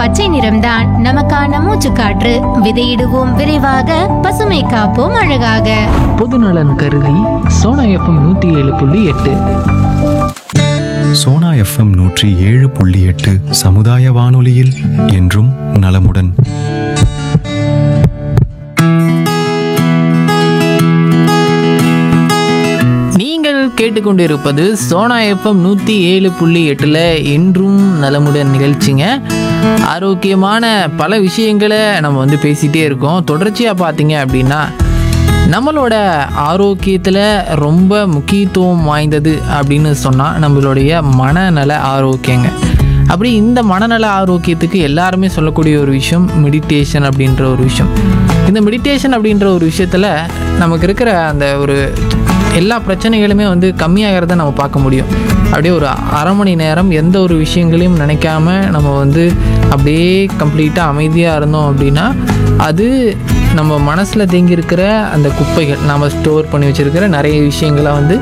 பச்சை நிறம்தான் நமக்கான மூச்சுக்காற்று விதையிடுவோம் விரைவாக பசுமை காப்போம் அழகாக பொதுநலன் கருதி சோனா எஃப்எம் நூற்றி ஏழு புள்ளி எட்டு சோனா எஃப்எம் நூற்றி ஏழு புள்ளி எட்டு சமுதாய வானொலியில் என்றும் நலமுடன் நீங்கள் கேட்டுக்கொண்டிருப்பது சோனா எஃப்எம் நூற்றி ஏழு புள்ளி எட்டில் என்றும் நலமுடன் நிகழ்ச்சிங்க ஆரோக்கியமான பல விஷயங்களை நம்ம வந்து பேசிகிட்டே இருக்கோம் தொடர்ச்சியாக பார்த்தீங்க அப்படின்னா நம்மளோட ஆரோக்கியத்தில் ரொம்ப முக்கியத்துவம் வாய்ந்தது அப்படின்னு சொன்னால் நம்மளுடைய மனநல ஆரோக்கியங்க அப்படி இந்த மனநல ஆரோக்கியத்துக்கு எல்லாருமே சொல்லக்கூடிய ஒரு விஷயம் மெடிடேஷன் அப்படின்ற ஒரு விஷயம் இந்த மெடிடேஷன் அப்படின்ற ஒரு விஷயத்தில் நமக்கு இருக்கிற அந்த ஒரு எல்லா பிரச்சனைகளுமே வந்து கம்மியாகிறத நம்ம பார்க்க முடியும் அப்படியே ஒரு அரை மணி நேரம் எந்த ஒரு விஷயங்களையும் நினைக்காம நம்ம வந்து அப்படியே கம்ப்ளீட்டாக அமைதியாக இருந்தோம் அப்படின்னா அது நம்ம மனசில் தேங்கி இருக்கிற அந்த குப்பைகள் நம்ம ஸ்டோர் பண்ணி வச்சுருக்கிற நிறைய விஷயங்களை வந்து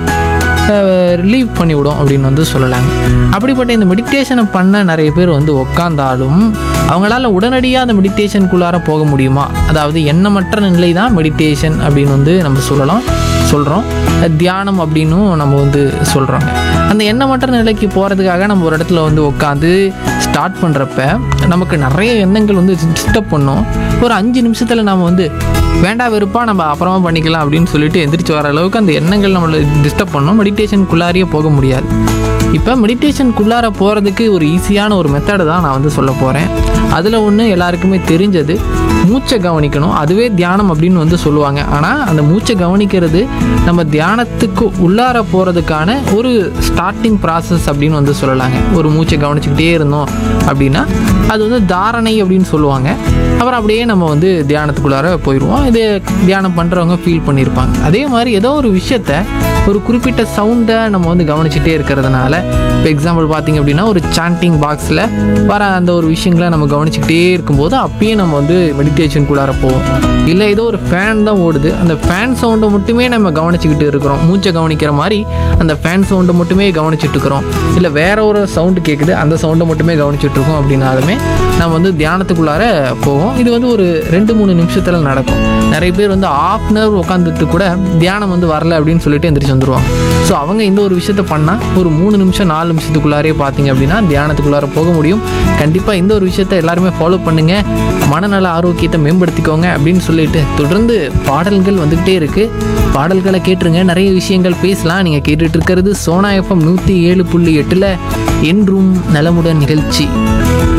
ரிலீவ் பண்ணிவிடும் அப்படின்னு வந்து சொல்லலாங்க அப்படிப்பட்ட இந்த மெடிடேஷனை பண்ண நிறைய பேர் வந்து உக்காந்தாலும் அவங்களால உடனடியாக அந்த மெடிடேஷனுக்குள்ளார போக முடியுமா அதாவது எண்ணமற்ற நிலை தான் மெடிடேஷன் அப்படின்னு வந்து நம்ம சொல்லலாம் சொல்கிறோம் தியானம் அப்படின்னும் நம்ம வந்து சொல்கிறோங்க அந்த எண்ணமற்ற நிலைக்கு போகிறதுக்காக நம்ம ஒரு இடத்துல வந்து உட்காந்து ஸ்டார்ட் பண்ணுறப்ப நமக்கு நிறைய எண்ணங்கள் வந்து டிஸ்டர்ப் பண்ணும் ஒரு அஞ்சு நிமிஷத்தில் நம்ம வந்து வேண்டாம் வெறுப்பா நம்ம அப்புறமா பண்ணிக்கலாம் அப்படின்னு சொல்லிட்டு எந்திரிச்சு வர அளவுக்கு அந்த எண்ணங்கள் நம்மளை டிஸ்டர்ப் பண்ணும் மெடிடேஷனுக்குள்ளாரியே போக முடியாது இப்போ மெடிடேஷனுக்குள்ளார போகிறதுக்கு ஒரு ஈஸியான ஒரு மெத்தடு தான் நான் வந்து சொல்ல போகிறேன் அதில் ஒன்று எல்லாருக்குமே தெரிஞ்சது மூச்சை கவனிக்கணும் அதுவே தியானம் அப்படின்னு வந்து சொல்லுவாங்க ஆனால் அந்த மூச்சை கவனிக்கிறது நம்ம தியானத்துக்கு உள்ளார போகிறதுக்கான ஒரு ஸ்டார்டிங் ப்ராசஸ் அப்படின்னு வந்து சொல்லலாங்க ஒரு மூச்சை கவனிச்சுக்கிட்டே இருந்தோம் அப்படின்னா அது வந்து தாரணை அப்படின்னு சொல்லுவாங்க அப்புறம் அப்படியே நம்ம வந்து தியானத்துக்குள்ளார போயிடுவோம் இது தியானம் பண்ணுறவங்க ஃபீல் பண்ணியிருப்பாங்க அதே மாதிரி ஏதோ ஒரு விஷயத்த ஒரு குறிப்பிட்ட சவுண்டை நம்ம வந்து கவனிச்சுட்டே இருக்கிறதுனால இப்போ எக்ஸாம்பிள் பார்த்தீங்க அப்படின்னா ஒரு சாண்டிங் பாக்ஸில் வர அந்த ஒரு விஷயங்களை நம்ம கவனிச்சுக்கிட்டே இருக்கும்போது அப்பயே நம்ம வந்து மெடிடேஷனுக்குள்ளார போவோம் இல்லை ஏதோ ஒரு ஃபேன் தான் ஓடுது அந்த ஃபேன் சவுண்டை மட்டுமே நம்ம கவனிச்சுக்கிட்டு இருக்கிறோம் மூச்சை கவனிக்கிற மாதிரி அந்த ஃபேன் சவுண்டை மட்டுமே கவனிச்சுட்டு இருக்கிறோம் இல்லை வேற ஒரு சவுண்டு கேட்குது அந்த சவுண்டை மட்டுமே கவனிச்சுட்டு இருக்கோம் அப்படின்னாலுமே நம்ம வந்து தியானத்துக்குள்ளார போவோம் இது வந்து ஒரு ரெண்டு மூணு நிமிஷத்தில் நடக்கும் நிறைய பேர் வந்து ஆஃப் அன் ஹவர் உட்காந்துட்டு கூட தியானம் வந்து வரல அப்படின்னு சொல்லிட்டு எந்திரிச்சு வந்துருவாங்க ஸோ அவங்க இந்த ஒரு விஷயத்த பண்ணால் ஒரு மூணு நிமிஷம் நாலு நிமிஷத்துக்குள்ளாரே பார்த்தீங்க அப்படின்னா தியானத்துக்குள்ளார போக முடியும் கண்டிப்பாக இந்த ஒரு விஷயத்த எல்லாருமே ஃபாலோ பண்ணுங்க மனநல ஆரோக்கியத்தை மேம்படுத்திக்கோங்க அப்படின்னு சொல்லிட்டு தொடர்ந்து பாடல்கள் வந்துக்கிட்டே இருக்கு பாடல்களை கேட்டுருங்க நிறைய விஷயங்கள் பேசலாம் நீங்கள் கேட்டுட்டு இருக்கிறது சோனா எஃப்எம் நூற்றி ஏழு புள்ளி எட்டில் என்றும் நலமுடன் நிகழ்ச்சி